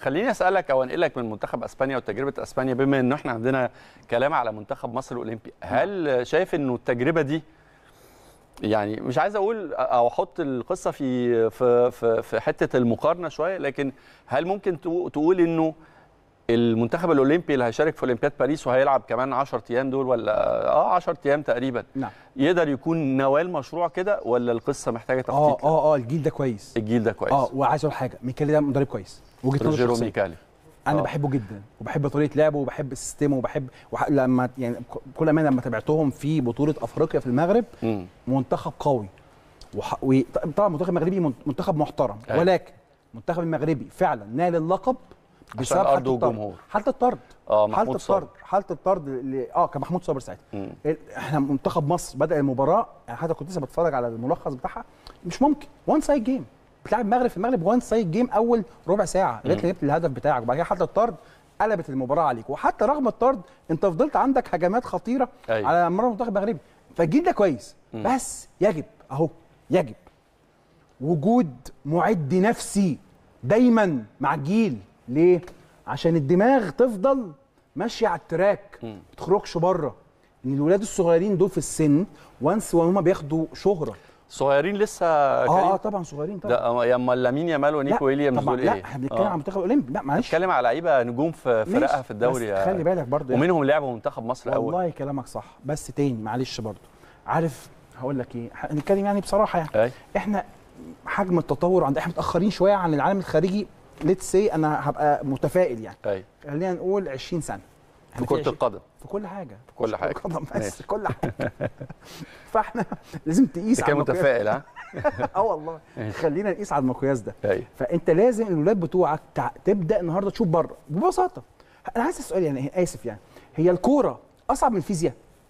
خليني اسالك او انقلك من منتخب اسبانيا وتجربه اسبانيا بما ان احنا عندنا كلام على منتخب مصر الاولمبي هل شايف انه التجربه دي يعني مش عايز اقول او احط القصه في في في, في حته المقارنه شويه لكن هل ممكن تقو- تقول انه المنتخب الاولمبي اللي هيشارك في اولمبياد باريس وهيلعب كمان 10 ايام دول ولا اه 10 ايام تقريبا نعم يقدر يكون نواه المشروع كده ولا القصه محتاجه تخطيط اه اه اه الجيل ده كويس الجيل ده كويس اه وعايز اقول حاجه ميكالي ده مدرب كويس وجهه نظري روجيرو الشخصية. ميكالي انا آه. بحبه جدا وبحب طريقه لعبه وبحب سيستمه وبحب وح... لما يعني ك- كل امانه لما تابعتهم في بطوله افريقيا في المغرب مم. منتخب قوي وح... و... طبعا المنتخب المغربي من- منتخب محترم أيوة. ولكن المنتخب المغربي فعلا نال اللقب عشان بسبب أرضه حاله الطرد وجمهور. حاله الطرد اه حاله محمود صابر الطرد حاله الطرد اللي اه كان محمود صابر ساعتها مم. احنا منتخب مصر بدا المباراه يعني حتى كنت لسه بتفرج على الملخص بتاعها مش ممكن وان سايد جيم بتلعب المغرب في المغرب وان سايد جيم اول ربع ساعه لغايه ما جبت الهدف بتاعك وبعد كده حتى الطرد قلبت المباراه عليك وحتى رغم الطرد انت فضلت عندك هجمات خطيره أيوة. على مرمى المنتخب المغربي فالجيل ده كويس بس يجب اهو يجب وجود معد نفسي دايما مع الجيل ليه عشان الدماغ تفضل ماشيه على التراك ما تخرجش بره ان الولاد الصغيرين دول في السن وانس وهم بياخدوا شهره صغيرين لسه اه اه كريم طبعا صغيرين طبعا ده يا اما لامين يامال ونيكو ويليامز طبعا دول لا ايه احنا بنتكلم عن المنتخب الاولمبي لا معلش بنتكلم على لعيبه نجوم في فرقها ماشي. في الدوري بس يا- خلي بالك برضه يعني. ومنهم لعبوا منتخب مصر اول والله كلامك صح بس تاني معلش برضه عارف هقول لك ايه هنتكلم يعني بصراحه يعني اي احنا حجم التطور عند احنا متاخرين شويه عن العالم الخارجي ليتس سي انا هبقى متفائل يعني اي خلينا نقول 20 سنه في احنا كره عشرين- القدم في كل حاجه في كل مش حاجة. القدم بس ماشي. في كل حاجه فاحنا لازم تقيس انت كده المقياس- متفائل ها اه والله ماشي. خلينا نقيس على المقياس ده اي فانت لازم الولاد بتوعك تع... تبدا النهارده تشوف بره ببساطه انا عايز السؤال يعني اسف يعني هي الكوره اصعب من الفيزياء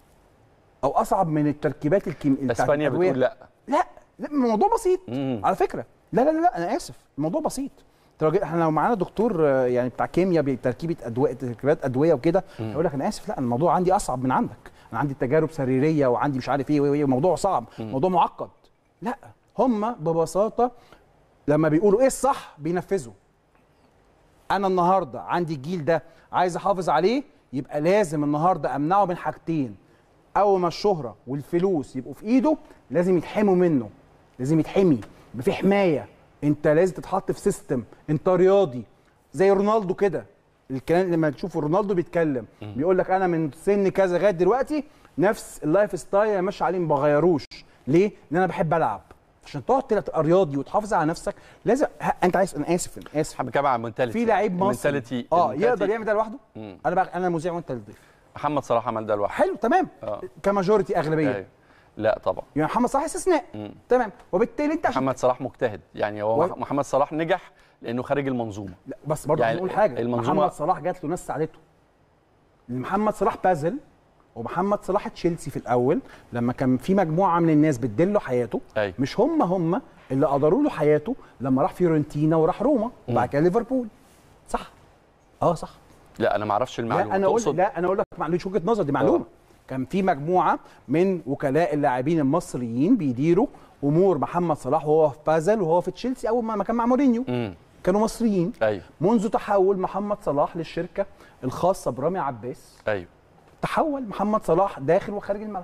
او اصعب من التركيبات الكيم بتاعت اسبانيا الأدوية؟ بتقول لا لا لا الموضوع بسيط مم. على فكره لا لا لا, لا انا اسف الموضوع بسيط أنت لو جي- احنا لو معانا دكتور آه، يعني بتاع كيمياء بتركيبه ادويه تركيبات ادويه وكده يقول لك انا اسف لا الموضوع عندي اصعب من عندك انا عندي تجارب سريريه وعندي مش عارف ايه وإيه، موضوع صعب موضوع معقد لا هم ببساطه لما بيقولوا ايه الصح بينفذوا انا النهارده عندي الجيل ده عايز احافظ عليه يبقى لازم النهارده امنعه من حاجتين اول ما الشهره والفلوس يبقوا في ايده لازم يتحموا منه لازم يتحمي يبقى في حمايه انت لازم تتحط في سيستم انت رياضي زي رونالدو كده الكلام لما تشوف رونالدو بيتكلم بيقول لك انا من سن كذا لغايه دلوقتي نفس اللايف ستايل اللي ماشي عليه ما بغيروش ليه؟ لان انا بحب العب عشان تقعد تبقى رياضي وتحافظ على نفسك لازم ه- انت عايز انا اسف انا اسف حابب كمان على المنتاليتي في لعيب مصري المنتاليتي اه المنتاليتي- يقدر يعمل ده لوحده مم. انا بقى انا مذيع وانت الضيف محمد صلاح عمل ده لوحده حلو تمام اه كماجورتي اغلبيه أيوة. لا طبعا يعني محمد صلاح استثناء مم. تمام وبالتالي انت عشان محمد صلاح مجتهد يعني هو و- مح- محمد صلاح نجح لانه خارج المنظومه لا بس برضه يعني يعني نقول حاجه المنظومة- محمد صلاح جات له ناس ساعدته محمد صلاح بازل ومحمد صلاح تشيلسي في الاول لما كان في مجموعه من الناس بتدله حياته أيوة. مش هم هم اللي قدروا له حياته لما راح فيورنتينا وراح روما وبعد كده ليفربول صح اه صح لا انا ما اعرفش المعلومه لا انا اقول تقصد لا انا اقول لك معلومه وجهه نظر دي معلومه آه. كان في مجموعه من وكلاء اللاعبين المصريين بيديروا امور محمد صلاح وهو في بازل وهو في تشيلسي اول ما كان مع مورينيو امم كانوا مصريين ايوه منذ تحول محمد صلاح للشركه الخاصه برامي عباس ايوه تحول محمد صلاح داخل وخارج الملعب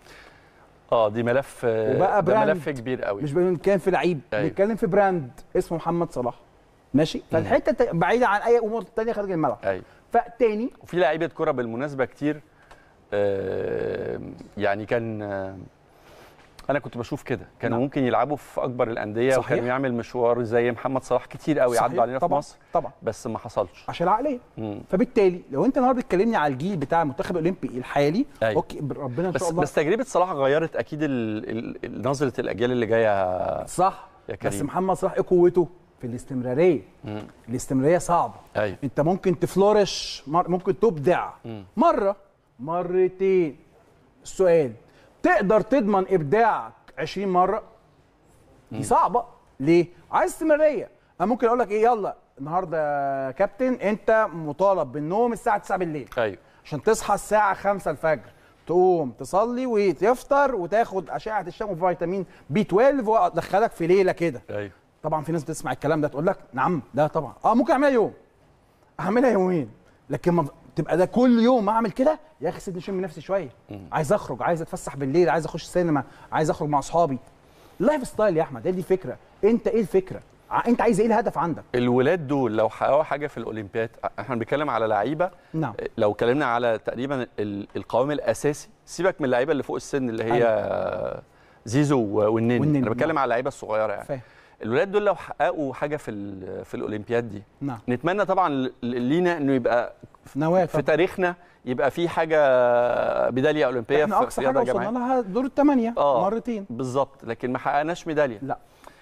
اه دي ملف آه، وبقى ده براند. ملف كبير قوي مش بنتكلم في لعيب أيوة. بنتكلم في براند اسمه محمد صلاح ماشي فالحته ت- بعيده عن اي امور تانية خارج الملعب ايوه فتاني وفي لعيبه كره بالمناسبه كتير آه، يعني كان آه، انا كنت بشوف كده كانوا نعم. ممكن يلعبوا في اكبر الانديه صحيح. وكانوا يعمل مشوار زي محمد صلاح كتير قوي صحيح. عدوا علينا في طبعاً. مصر طبعا بس ما حصلش عشان العقليه مم. فبالتالي لو انت النهارده بتكلمني على الجيل بتاع المنتخب الاولمبي الحالي أيوة. اوكي ربنا ان بس شاء الله بس تجربه صلاح غيرت اكيد ال- ال- ال- نظره الاجيال اللي جايه صح يا بس كريم. محمد صلاح ايه قوته في الاستمراريه مم. الاستمراريه صعبه ايوه انت ممكن تفلورش مر... ممكن تبدع مم. مره مرتين السؤال تقدر تضمن ابداعك 20 مره دي صعبه ليه عايز استمراريه انا ممكن اقول لك ايه يلا النهارده يا كابتن انت مطالب بالنوم الساعه 9 بالليل ايوه عشان تصحى الساعة 5 الفجر تقوم تصلي وتفطر وتاخد أشعة الشمس وفيتامين بي 12 وأدخلك في ليلة كده ايوه طبعا في ناس بتسمع الكلام ده تقول لك نعم ده طبعا اه ممكن اعملها يوم اعملها يومين لكن ما تبقى ده كل يوم اعمل كده يا اخي سيبني اشم نفسي شويه عايز اخرج عايز اتفسح بالليل عايز اخش السينما عايز اخرج مع اصحابي لايف ستايل يا احمد هي دي الفكره انت ايه الفكره ع- انت عايز ايه الهدف عندك الولاد دول لو حققوا حاجه في الاولمبياد احنا بنتكلم على لعيبه نعم لو اتكلمنا على تقريبا ال- القوام الاساسي سيبك من اللعيبه اللي فوق السن اللي هي زيزو والنني والنني، انا بتكلم نعم. على اللعيبه الصغيره يعني فاهم الولاد دول لو حققوا حاجه في ال- في الاولمبياد دي نعم نتمنى طبعا ل- لينا انه يبقى نواه في طبعاً. تاريخنا يبقى في حاجه ميداليه اولمبيه احنا في اقصى رياضة حاجه وصلنا جماعية. لها دور الثمانيه آه. مرتين بالظبط لكن ما حققناش ميداليه لا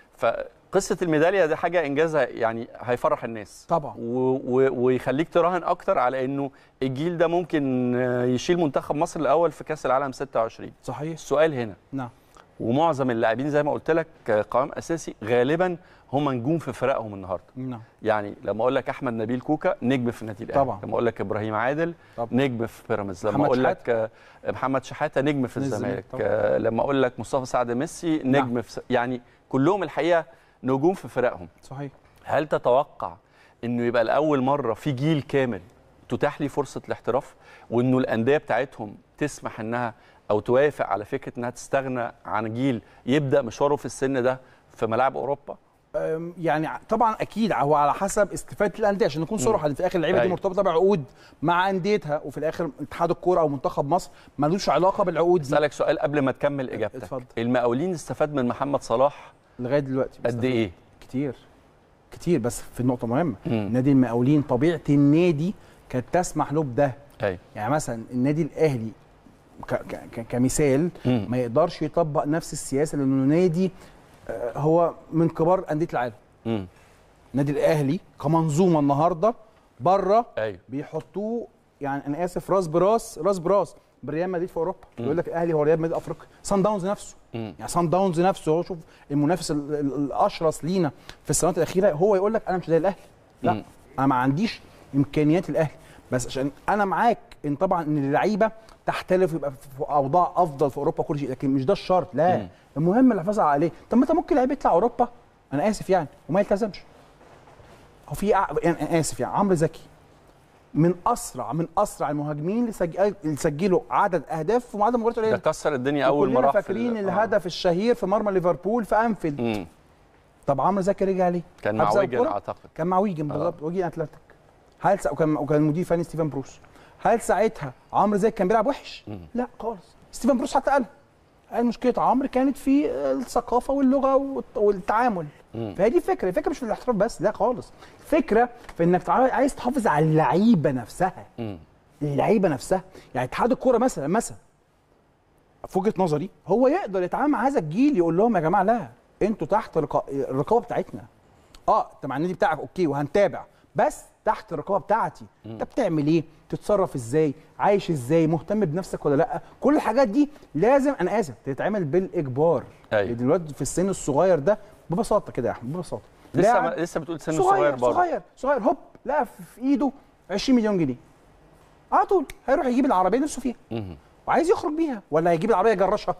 فقصه الميداليه دي حاجه انجازها يعني هيفرح الناس طبعا و- و- ويخليك تراهن اكتر على انه الجيل ده ممكن آه، يشيل منتخب مصر الاول في كاس العالم 26 صحيح السؤال هنا نعم ومعظم اللاعبين زي ما قلت لك قوام اساسي غالبا هم نجوم في فرقهم النهارده نعم يعني لما اقول لك احمد نبيل كوكا نجم في النادي الاهلي طبعا. لما اقول لك ابراهيم عادل طبعا. نجم في بيراميدز لما محمد اقول لك آه، محمد شحاته نجم في الزمالك الزمالك طبعا. آه، لما اقول لك مصطفى سعد ميسي نجم نعم. في س- يعني كلهم الحقيقه نجوم في فرقهم صحيح هل تتوقع انه يبقى لاول مره في جيل كامل تتاح لي فرصه الاحتراف وانه الانديه بتاعتهم تسمح انها او توافق على فكره انها تستغنى عن جيل يبدا مشواره في السن ده في ملاعب اوروبا أم، يعني ع- طبعا اكيد هو على حسب استفاده الانديه عشان نكون صراحه في الاخر اللعيبه دي أيوة. مرتبطه بعقود مع انديتها وفي الاخر اتحاد الكوره او منتخب مصر ملوش علاقه بالعقود دي اسالك سؤال قبل ما تكمل اجابتك اتفضل. المقاولين استفاد من محمد صلاح لغايه دلوقتي قد ايه كتير كتير بس في نقطه مهمه مم. نادي المقاولين طبيعه النادي كانت تسمح له بده ايوه يعني مثلا النادي الاهلي ك ك ك كمثال مم. ما يقدرش يطبق نفس السياسه لانه نادي آه، هو من كبار انديه العالم امم النادي الاهلي كمنظومه النهارده بره ايوه بيحطوه يعني انا اسف راس براس راس براس بريال مدريد في اوروبا يقول لك الاهلي هو ريال مدريد افريقيا سان داونز نفسه مم. يعني سان داونز نفسه هو شوف المنافس ال- ال- الاشرس لينا في السنوات الاخيره هو يقول لك انا مش زي الاهلي لا مم. انا ما عنديش امكانيات الاهلي بس عشان انا معاك ان طبعا ان اللعيبه تحترف ويبقى في اوضاع افضل في اوروبا كل شيء لكن مش ده الشرط لا مم. المهم الحفاظ عليه طب ما انت ممكن لعيب يطلع اوروبا انا اسف يعني وما يلتزمش هو في ع- يعني انا اسف يعني عمرو زكي من اسرع من اسرع المهاجمين اللي سج- اللي سجلوا عدد اهداف في عدد مباريات ده قليله كسر الدنيا اول كلنا ما راح في فاكرين ال- آه. الهدف الشهير في مرمى ليفربول في انفيلد مم. طب عمرو زكي رجع ليه؟ كان مع حافظ ويجن الكرة؟ اعتقد كان مع ويجن بالظبط ويجن اتلتيك هل سا... وكان وكان المدير الفني ستيفن بروس هل ساعتها عمرو زكي كان بيلعب وحش؟ مم. لا خالص ستيفن بروس حتى قال قال مشكله عمرو كانت في الثقافه واللغه والت- والتعامل مم. فهي دي الفكره الفكره مش في الاحتراف بس لا خالص الفكره في انك تع- عايز تحافظ على اللعيبه نفسها مم. اللعيبه نفسها يعني اتحاد الكوره مثلا مثلا في وجهه نظري هو يقدر يتعامل مع هذا الجيل يقول لهم يا جماعه لا انتوا تحت رقا... الرقابه بتاعتنا اه انت مع النادي بتاعك اوكي وهنتابع بس تحت الرقابه بتاعتي انت بتعمل ايه تتصرف ازاي عايش ازاي مهتم بنفسك ولا لا كل الحاجات دي لازم انا اسف تتعمل بالاجبار أيوة. لأن الواد في السن الصغير ده ببساطه كده يا احمد ببساطه لسه لاعب ما لسه بتقول سنه صغير صغير برضه صغير صغير هوب لقى في في ايده 20 مليون جنيه على طول هيروح يجيب العربيه نفسه فيها مم. وعايز يخرج بيها ولا هيجيب العربيه يجرشها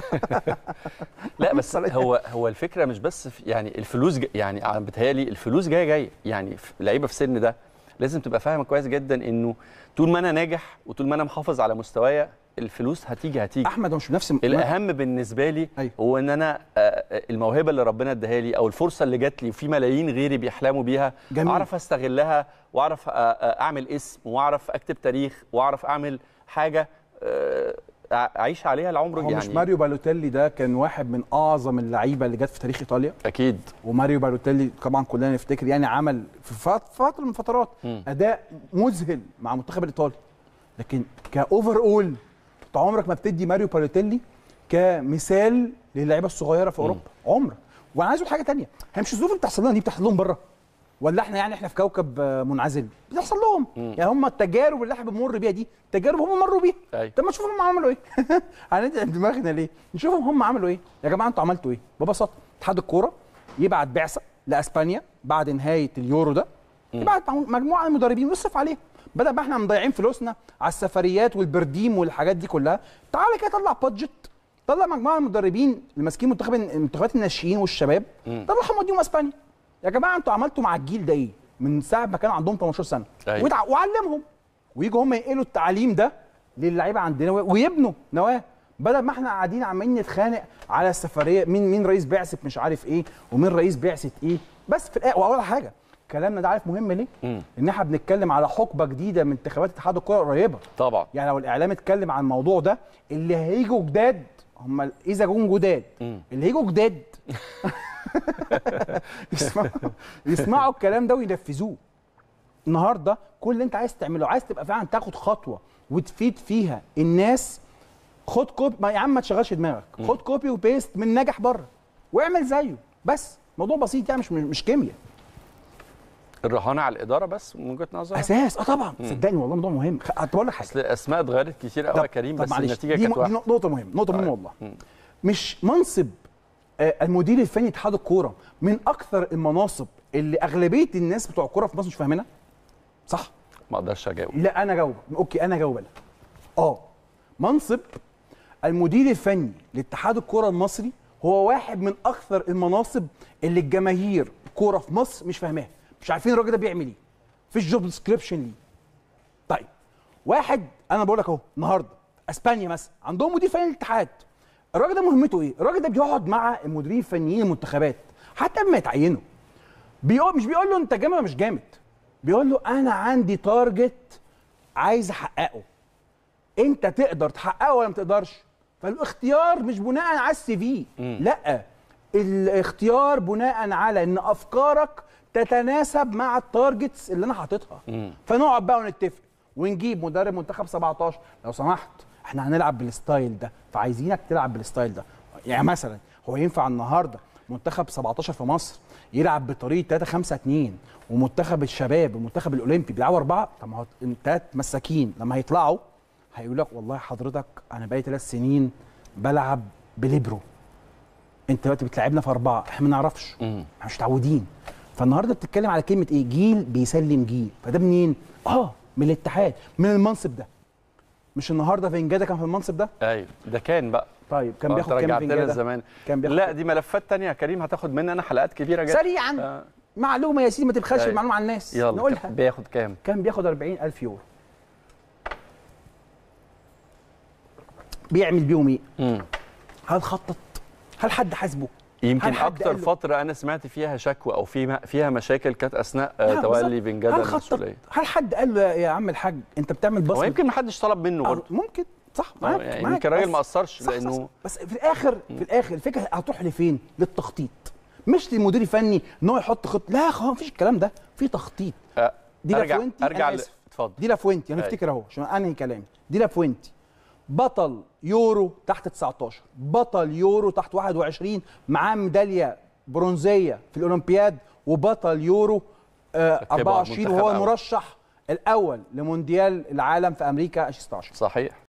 لا بس صلاح. هو هو الفكره مش بس في يعني الفلوس جا يعني أنا بتهيألي الفلوس جايه جايه يعني في- لعيبه في السن ده لازم تبقى فاهمه كويس جدا انه طول ما انا ناجح وطول ما انا محافظ على مستوايا الفلوس هتيجي هتيجي احمد هو مش بنفس الم- الاهم بالنسبه لي أيوة. هو ان انا آه، آه، الموهبه اللي ربنا اداها لي او الفرصه اللي جات لي وفي ملايين غيري بيحلموا بيها جميل. اعرف استغلها واعرف آه، آه، اعمل اسم واعرف اكتب تاريخ واعرف اعمل حاجه آه، اعيش عليها العمر هو يعني مش ماريو بالوتيلي ده كان واحد من اعظم اللعيبه اللي جت في تاريخ ايطاليا اكيد وماريو بالوتيلي طبعا كلنا نفتكر يعني عمل في فت- فتره من الفترات مم. اداء مذهل مع المنتخب الايطالي لكن كاوفر اول انت عمرك ما بتدي ماريو بالوتيلي كمثال للعيبه الصغيره في اوروبا عمرك وانا عايز اقول حاجه تانية هي مش الظروف اللي بتحصل لنا دي بتحصل لهم بره ولا احنا يعني احنا في كوكب آه، منعزل بتحصل لهم يعني هم التجارب اللي احنا بنمر بيها دي تجارب هم مروا بيها أيوة. طب ما نشوف هم عملوا ايه هنتعب دماغنا ليه نشوفهم هم عملوا ايه يا جماعه انتوا عملتوا ايه ببساطه اتحاد الكوره يبعت بعثه لاسبانيا بعد نهايه اليورو ده يبعت مع- مجموعه من المدربين ويصرف عليهم بدل ما احنا مضيعين فلوسنا على السفريات والبرديم والحاجات دي كلها تعالى كده طلع بادجت طلع مجموعه من المدربين اللي ماسكين منتخب المنتخبات الناشئين والشباب طلعهم وديهم اسبانيا يا جماعه انتوا عملتوا مع الجيل ده ايه من ساعه ما كان عندهم 18 سنه أيوة. ويتع- وعلمهم ويجوا هم ينقلوا التعليم ده للعيبه عندنا و- ويبنوا نواه بدل ما احنا قاعدين عمالين نتخانق على السفريه مين مين رئيس بعثه مش عارف ايه ومين رئيس بعثه ايه بس في الآخر واول حاجه كلامنا ده عارف مهم ليه؟ مم. ان احنا بنتكلم على حقبه جديده من انتخابات اتحاد الكره قريبه طبعا يعني لو الاعلام اتكلم عن الموضوع ده اللي هيجوا جداد هم اذا جم جداد مم. اللي هيجوا جداد يسمعوا يسمعوا الكلام ده وينفذوه النهارده كل اللي انت عايز تعمله عايز تبقى فعلا تاخد خطوه وتفيد فيها الناس خد كوبي ما يا عم ما تشغلش دماغك خد كوبي وبيست من ناجح بره واعمل زيه بس موضوع بسيط يعني مش مش كيمياء الرهانه على الاداره بس من وجهه نظرك اساس اه طبعا صدقني والله موضوع مهم خ- هتقول لك حاجه اصل الاسماء اتغيرت كتير قوي يا كريم بس معلش، النتيجه دي, كانت دي واحده نقطه مهمه نقطه مهمه والله مم. مش منصب آه، المدير الفني اتحاد الكوره من اكثر المناصب اللي اغلبيه الناس بتوع الكوره في مصر مش فاهمينها صح ما اقدرش اجاوب لا انا جاوب اوكي انا جاوب انا اه منصب المدير الفني لاتحاد الكوره المصري هو واحد من اكثر المناصب اللي الجماهير الكوره في مصر مش فاهماها مش عارفين الراجل ده بيعمل ايه مفيش جوب ديسكريبشن ليه طيب واحد انا بقول لك اهو النهارده اسبانيا مثلا عندهم مدير فني للاتحاد الراجل ده مهمته ايه الراجل ده بيقعد مع المديرين الفنيين المنتخبات حتى قبل ما يتعينوا بيقول مش بيقول له انت جامد ولا مش جامد بيقول له انا عندي تارجت عايز احققه انت تقدر تحققه ولا ما تقدرش فالاختيار مش بناء على السي في لا الاختيار بناء على ان افكارك تتناسب مع التارجتس اللي انا حاططها فنقعد بقى ونتفق ونجيب مدرب منتخب 17 لو سمحت احنا هنلعب بالستايل ده فعايزينك تلعب بالستايل ده يعني مثلا هو ينفع النهارده منتخب 17 في مصر يلعب بطريقه 3 5 2 ومنتخب الشباب والمنتخب الاولمبي بيلعبوا اربعه طب ما هو الثلاث مساكين لما هيطلعوا هيقول لك والله حضرتك انا بقالي ثلاث سنين بلعب بليبرو انت دلوقتي بتلعبنا في اربعه احنا ما نعرفش مم. احنا مش متعودين فالنهارده بتتكلم على كلمه ايه جيل بيسلم جيل فده منين اه من الاتحاد من المنصب ده مش النهارده فنجاده كان في المنصب ده ايوه ده كان بقى طيب كان آه، بياخد أنت كام رجعتنا فنجاده زمان كان بياخد لا دي ملفات تانية يا كريم هتاخد مني انا حلقات كبيره جدا سريعا آه. معلومه يا سيدي ما تبخلش أيوة. المعلومه على الناس يلا نقولها كان بياخد كام كان بياخد 40000 يورو بيعمل بيهم ايه مم. هل خطط هل حد حاسبه يمكن هل حد اكتر قال له- فتره انا سمعت فيها شكوى او في فيها مشاكل كانت اثناء آه، لا، تولي بالظبط. فنجاده هل خطط المسؤوليه هل حد قال له يا عم الحاج انت بتعمل هو بصمه يمكن ما حدش طلب منه آه، برضه ممكن صح آه، معاك يعني معاك يمكن الراجل بس- ما اثرش صح، صح، لانه صح. بس في الاخر في الاخر الفكره هتروح لفين للتخطيط مش للمدير الفني ان هو يحط خط لا خلاص مفيش الكلام ده في تخطيط آه، دي ارجع لافوينتي ارجع أنا ل- آسف. اتفضل دي لافوينتي انا أيوة. افتكر اهو عشان انهي كلامي دي لافوينتي بطل يورو تحت 19 بطل يورو تحت 21 معاه ميداليه برونزيه في الاولمبياد وبطل يورو آه كبار، 24 منتخب وهو أول. المرشح الاول لمونديال العالم في امريكا 2016 صحيح